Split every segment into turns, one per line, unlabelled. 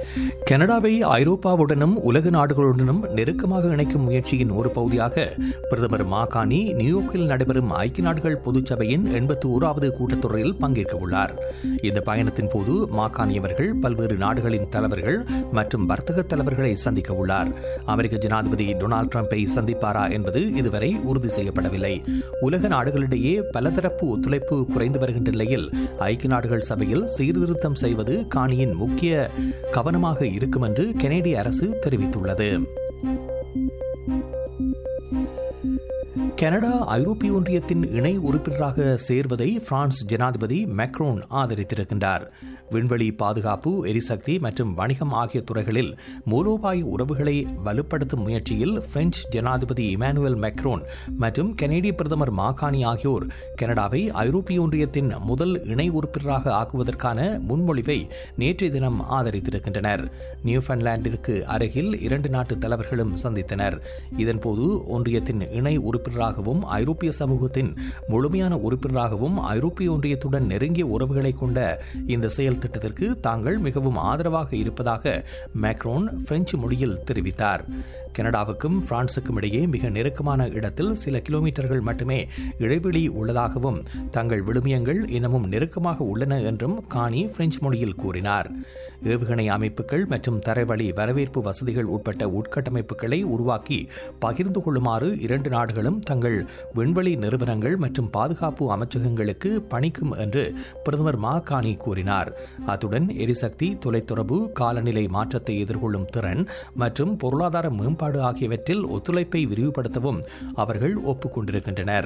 கனடாவை ஐரோப்பாவுடனும் உலக நாடுகளுடனும் நெருக்கமாக இணைக்கும் முயற்சியின் ஒரு பகுதியாக பிரதமர் மாகாணி நியூயார்க்கில் நடைபெறும் ஐக்கிய நாடுகள் பொதுச்சபையின் எண்பத்தி ஓராவது கூட்டத்தொடரில் பங்கேற்க உள்ளார் இந்த பயணத்தின் போது மாகாணி அவர்கள் பல்வேறு நாடுகளின் தலைவர்கள் மற்றும் வர்த்தக தலைவர்களை சந்திக்க உள்ளார் அமெரிக்க ஜனாதிபதி டொனால்டு டிரம்பை சந்திப்பாரா என்பது இதுவரை உறுதி செய்யப்படவில்லை உலக நாடுகளிடையே பலதரப்பு ஒத்துழைப்பு குறைந்து வருகின்ற நிலையில் ஐக்கிய நாடுகள் சபையில் சீர்திருத்தம் செய்வது காணியின் முக்கிய கவனமாக இருக்கும் என்று கெனடிய அரசு தெரிவித்துள்ளது கனடா ஐரோப்பிய ஒன்றியத்தின் இணை உறுப்பினராக சேர்வதை பிரான்ஸ் ஜனாதிபதி மேக்ரோன் ஆதரித்திருக்கின்றார் விண்வெளி பாதுகாப்பு எரிசக்தி மற்றும் வணிகம் ஆகிய துறைகளில் மூலோபாய உறவுகளை வலுப்படுத்தும் முயற்சியில் பிரெஞ்சு ஜனாதிபதி இமானுவேல் மேக்ரோன் மற்றும் கனேடிய பிரதமர் மாகாணி ஆகியோர் கனடாவை ஐரோப்பிய ஒன்றியத்தின் முதல் இணை உறுப்பினராக ஆக்குவதற்கான முன்மொழிவை நேற்றைய தினம் ஆதரித்திருக்கின்றனர் நியூஃபன்லாண்டிற்கு அருகில் இரண்டு நாட்டு தலைவர்களும் சந்தித்தனர் இதன்போது ஒன்றியத்தின் இணை உறுப்பினராகவும் ஐரோப்பிய சமூகத்தின் முழுமையான உறுப்பினராகவும் ஐரோப்பிய ஒன்றியத்துடன் நெருங்கிய உறவுகளை கொண்ட இந்த செயல் திட்டத்திற்கு தாங்கள் மிகவும் ஆதரவாக இருப்பதாக மேக்ரோன் பிரெஞ்சு மொழியில் தெரிவித்தார் கனடாவுக்கும் பிரான்சுக்கும் இடையே மிக நெருக்கமான இடத்தில் சில கிலோமீட்டர்கள் மட்டுமே இடைவெளி உள்ளதாகவும் தங்கள் விழுமியங்கள் இன்னமும் நெருக்கமாக உள்ளன என்றும் காணி பிரெஞ்சு மொழியில் கூறினார் ஏவுகணை அமைப்புகள் மற்றும் தரைவழி வரவேற்பு வசதிகள் உட்பட்ட உட்கட்டமைப்புகளை உருவாக்கி பகிர்ந்து கொள்ளுமாறு இரண்டு நாடுகளும் தங்கள் விண்வெளி நிறுவனங்கள் மற்றும் பாதுகாப்பு அமைச்சகங்களுக்கு பணிக்கும் என்று பிரதமர் மா கானி கூறினார் அத்துடன் எரிசக்தி தொலைத்தொடர்பு காலநிலை மாற்றத்தை எதிர்கொள்ளும் திறன் மற்றும் பொருளாதார மேம்பாடு ஆகியவற்றில் ஒத்துழைப்பை விரிவுபடுத்தவும் அவர்கள் ஒப்புக்கொண்டிருக்கின்றனர்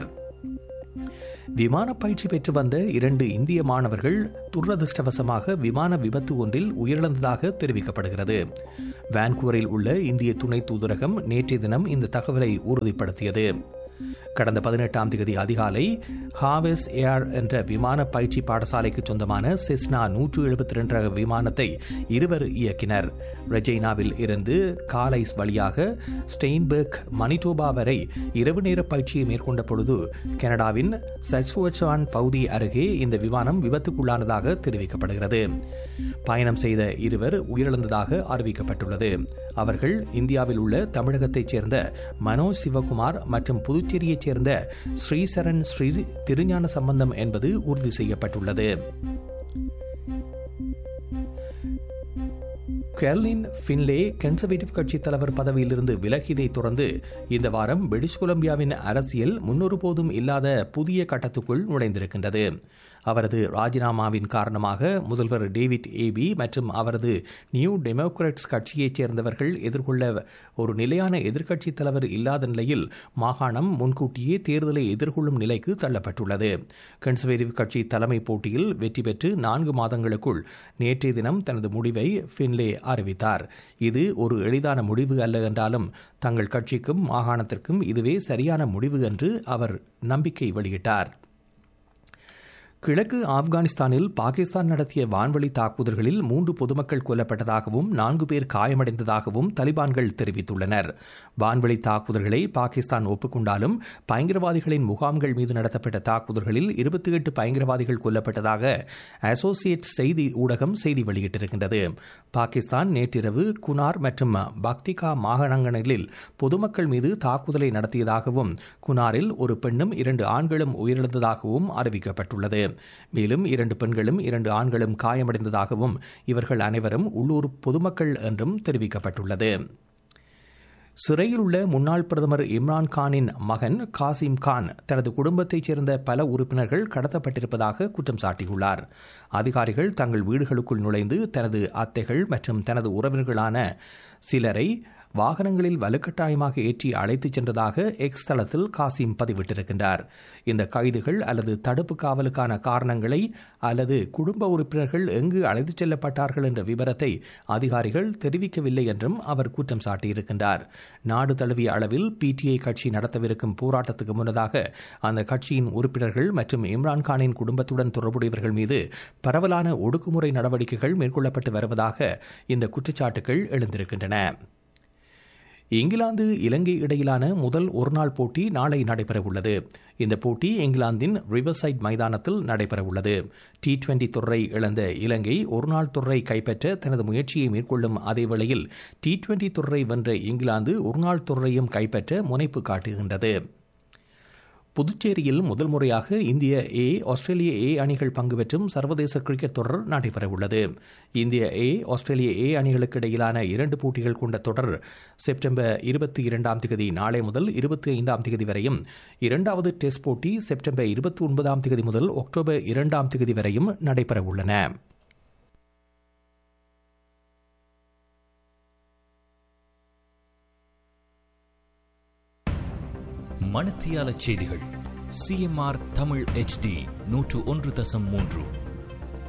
விமான பயிற்சி பெற்று வந்த இரண்டு இந்திய மாணவர்கள் துரதிருஷ்டவசமாக விமான விபத்து ஒன்றில் உயிரிழந்ததாக தெரிவிக்கப்படுகிறது வான்கூவரில் உள்ள இந்திய துணை தூதரகம் நேற்றைய தினம் இந்த தகவலை உறுதிப்படுத்தியது கடந்த பதினெட்டாம் தேதி அதிகாலை ஹாவெஸ் ஏர் என்ற விமான பயிற்சி பாடசாலைக்கு சொந்தமான செஸ்னா நூற்று எழுபத்தி ரெண்டு ரக விமானத்தை இருவர் இயக்கினர் ரெஜைனாவில் இருந்து காலைஸ் வழியாக ஸ்டெயின்பர்க் மணிடோபா வரை இரவு நேர பயிற்சியை மேற்கொண்ட பொழுது கனடாவின் சச்சுவச்சான் பகுதி அருகே இந்த விமானம் விபத்துக்குள்ளானதாக தெரிவிக்கப்படுகிறது பயணம் செய்த இருவர் உயிரிழந்ததாக அறிவிக்கப்பட்டுள்ளது அவர்கள் இந்தியாவில் உள்ள தமிழகத்தைச் சேர்ந்த மனோஜ் சிவகுமார் மற்றும் புதுச்சேரியைச் சேர்ந்த ஸ்ரீசரண் ஸ்ரீ திருஞான சம்பந்தம் என்பது உறுதி செய்யப்பட்டுள்ளது கெர்லின் ஃபின்லே கன்சர்வேட்டிவ் கட்சி தலைவர் பதவியிலிருந்து விலகியதை தொடர்ந்து இந்த வாரம் பிரிட்டிஷ் கொலம்பியாவின் அரசியல் முன்னொருபோதும் இல்லாத புதிய கட்டத்துக்குள் நுழைந்திருக்கின்றது அவரது ராஜினாமாவின் காரணமாக முதல்வர் டேவிட் ஏபி மற்றும் அவரது நியூ டெமோக்ராட்ஸ் கட்சியைச் சேர்ந்தவர்கள் எதிர்கொள்ள ஒரு நிலையான எதிர்க்கட்சி தலைவர் இல்லாத நிலையில் மாகாணம் முன்கூட்டியே தேர்தலை எதிர்கொள்ளும் நிலைக்கு தள்ளப்பட்டுள்ளது கன்சர்வேட்டிவ் கட்சி தலைமை போட்டியில் வெற்றி பெற்று நான்கு மாதங்களுக்குள் நேற்றைய தினம் தனது முடிவை ஃபின்லே அறிவித்தார் இது ஒரு எளிதான முடிவு அல்ல என்றாலும் தங்கள் கட்சிக்கும் மாகாணத்திற்கும் இதுவே சரியான முடிவு என்று அவர் நம்பிக்கை வெளியிட்டார் கிழக்கு ஆப்கானிஸ்தானில் பாகிஸ்தான் நடத்திய வான்வழி தாக்குதல்களில் மூன்று பொதுமக்கள் கொல்லப்பட்டதாகவும் நான்கு பேர் காயமடைந்ததாகவும் தலிபான்கள் தெரிவித்துள்ளனர் வான்வழி தாக்குதல்களை பாகிஸ்தான் ஒப்புக்கொண்டாலும் பயங்கரவாதிகளின் முகாம்கள் மீது நடத்தப்பட்ட தாக்குதல்களில் இருபத்தி எட்டு பயங்கரவாதிகள் கொல்லப்பட்டதாக அசோசியேட் செய்தி ஊடகம் செய்தி வெளியிட்டிருக்கின்றது பாகிஸ்தான் நேற்றிரவு குனார் மற்றும் பக்திகா மாகாணங்களில் பொதுமக்கள் மீது தாக்குதலை நடத்தியதாகவும் குனாரில் ஒரு பெண்ணும் இரண்டு ஆண்களும் உயிரிழந்ததாகவும் அறிவிக்கப்பட்டுள்ளது மேலும் இரண்டு பெண்களும் இரண்டு ஆண்களும் காயமடைந்ததாகவும் இவர்கள் அனைவரும் உள்ளூர் பொதுமக்கள் என்றும் தெரிவிக்கப்பட்டுள்ளது சிறையில் உள்ள முன்னாள் பிரதமர் இம்ரான் கானின் மகன் காசிம் கான் தனது குடும்பத்தைச் சேர்ந்த பல உறுப்பினர்கள் கடத்தப்பட்டிருப்பதாக குற்றம் சாட்டியுள்ளார் அதிகாரிகள் தங்கள் வீடுகளுக்குள் நுழைந்து தனது அத்தைகள் மற்றும் தனது உறவினர்களான சிலரை வாகனங்களில் வலுக்கட்டாயமாக ஏற்றி அழைத்துச் சென்றதாக எக்ஸ் தளத்தில் காசிம் பதிவிட்டிருக்கின்றார் இந்த கைதுகள் அல்லது தடுப்பு காவலுக்கான காரணங்களை அல்லது குடும்ப உறுப்பினர்கள் எங்கு அழைத்துச் செல்லப்பட்டார்கள் என்ற விவரத்தை அதிகாரிகள் தெரிவிக்கவில்லை என்றும் அவர் குற்றம் சாட்டியிருக்கின்றார் நாடு தழுவிய அளவில் பிடிஐ கட்சி நடத்தவிருக்கும் போராட்டத்துக்கு முன்னதாக அந்த கட்சியின் உறுப்பினர்கள் மற்றும் இம்ரான்கானின் குடும்பத்துடன் தொடர்புடையவர்கள் மீது பரவலான ஒடுக்குமுறை நடவடிக்கைகள் மேற்கொள்ளப்பட்டு வருவதாக இந்த குற்றச்சாட்டுகள் எழுந்திருக்கின்றன இங்கிலாந்து இலங்கை இடையிலான முதல் ஒருநாள் போட்டி நாளை நடைபெறவுள்ளது இந்த போட்டி இங்கிலாந்தின் ரிவர்சைட் மைதானத்தில் நடைபெறவுள்ளது டி டுவெண்டி தொடரை இழந்த இலங்கை ஒருநாள் தொடரை கைப்பற்ற தனது முயற்சியை மேற்கொள்ளும் அதே வேளையில் டி டுவெண்டி தொடரை வென்ற இங்கிலாந்து ஒருநாள் தொடரையும் கைப்பற்ற முனைப்பு காட்டுகின்றது புதுச்சேரியில் முதல் முறையாக இந்திய ஏ ஆஸ்திரேலிய ஏ அணிகள் பங்கு பெற்றும் சர்வதேச கிரிக்கெட் தொடர் நடைபெறவுள்ளது இந்திய ஏ ஆஸ்திரேலிய ஏ அணிகளுக்கு இடையிலான இரண்டு போட்டிகள் கொண்ட தொடர் செப்டம்பர் இருபத்தி இரண்டாம் தேதி நாளை முதல் இருபத்தி ஐந்தாம் தேதி வரையும் இரண்டாவது டெஸ்ட் போட்டி செப்டம்பர் இருபத்தி ஒன்பதாம் தேதி முதல் அக்டோபர் இரண்டாம் தேதி வரையும் நடைபெறவுள்ளன
மணத்தியால செய்திகள் சிஎம்ஆர் தமிழ் எச்டி நூற்று ஒன்று தசம் மூன்று